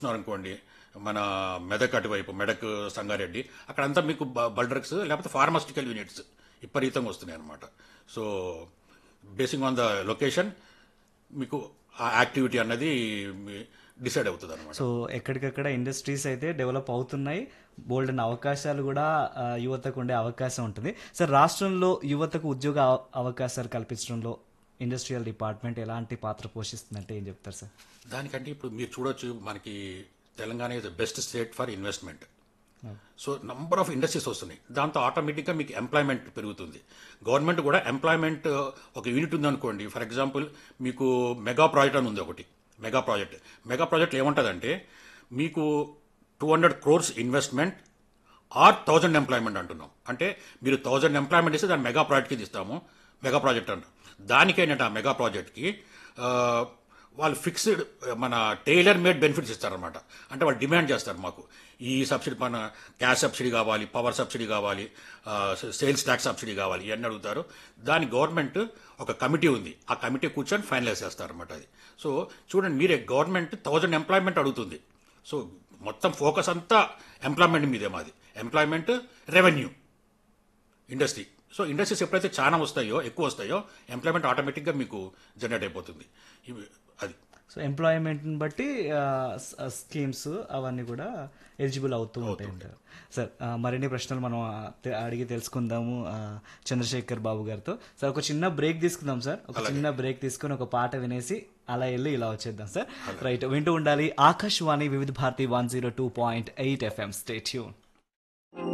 అనుకోండి మన మెదక్ అటువైపు మెదక్ సంగారెడ్డి అక్కడంతా మీకు బల్డ్రగ్స్ లేకపోతే ఫార్మాస్టికల్ యూనిట్స్ విపరీతంగా వస్తున్నాయి అనమాట so basing on the location మీకు ఆ యాక్టివిటీ అన్నది డిసైడ్ అవుతుంది అనమాట సో ఎక్కడికక్కడ ఇండస్ట్రీస్ అయితే డెవలప్ అవుతున్నాయి బోల్డ్ అనే అవకాశాలు కూడా ఆ, యువతకు ఉండే అవకాశం ఉంటుంది సార్ రాష్ట్రంలో యువతకు ఉద్యోగ అవ- అవకాశాలు కల్పించడంలో ఇండస్ట్రియల్ డిపార్ట్మెంట్ ఎలాంటి పాత్ర పోషిస్తుందంటే ఏం చెప్తారు సార్ దానికంటే ఇప్పుడు మీరు చూడొచ్చు మనకి Telangana is best state for investment so number of industries వస్తున్నాయి దాంతో ఆటోమేటిక్గా మీకు ఎంప్లాయ్మెంట్ పెరుగుతుంది గవర్నమెంట్ కూడా ఎంప్లాయ్మెంట్ ఒక యూనిట్ ఉందనుకోండి ఫర్ ఎగ్జాంపుల్ మీకు మెగా ప్రాజెక్ట్ అని ఉంది ఒకటి మెగా ప్రాజెక్ట్ మెగా ప్రాజెక్ట్ ఏముంటుందంటే మీకు two hundred crores investment or thousand employment అంటున్నాం అంటే మీరు థౌజండ్ ఎంప్లాయ్మెంట్ ఇస్తే దాన్ని మెగా ప్రాజెక్ట్కి ఇస్తాము మెగా ప్రాజెక్ట్ అంటాం దానికేంటంటే ఆ మెగా ప్రాజెక్ట్కి ఆ, వాళ్ళు ఫిక్స్డ్ మన టైలర్ మేడ్ బెనిఫిట్స్ ఇస్తారనమాట అంటే వాళ్ళు డిమాండ్ చేస్తారు మాకు ఈ సబ్సిడీ మన గ్యాస్ సబ్సిడీ కావాలి పవర్ సబ్సిడీ కావాలి ఆ, సేల్స్ ట్యాక్స్ సబ్సిడీ కావాలి ఇవన్నీ అడుగుతారు దాని గవర్నమెంట్ ఒక కమిటీ ఉంది ఆ కమిటీ కూర్చొని ఫైనలైజ్ చేస్తారనమాట అది సో చూడండి మీరే గవర్నమెంట్ థౌజండ్ ఎంప్లాయ్మెంట్ అడుగుతుంది సో మొత్తం ఫోకస్ అంతా ఎంప్లాయ్మెంట్ మీదే మాది employment revenue industry so industries ఎప్పుడైతే చాలా వస్తాయో ఎక్కువ వస్తాయో ఎంప్లాయ్మెంట్ ఆటోమేటిక్గా మీకు జనరేట్ అయిపోతుంది ఇవి అది సో ఎంప్లాయ్మెంట్ని బట్టి స్కీమ్స్ అవన్నీ కూడా ఎలిజిబుల్ అవుతూ ఉంటాయి అంటారు సార్ ఆ, మరిన్ని ప్రశ్నలు మనం ఆ, తె- అడిగి తెలుసుకుందాము ఆ, చంద్రశేఖర్ బాబు గారితో సార్ ఒక చిన్న బ్రేక్ తీసుకుందాం సార్ ఒక చిన్న బ్రేక్ తీసుకుని ఒక పాట వినేసి అలా వెళ్ళి ఇలా వచ్చేద్దాం సార్ రైట్ వింటూ ఉండాలి Akashvani Vividh Bharati one zero two point eight FM stay tune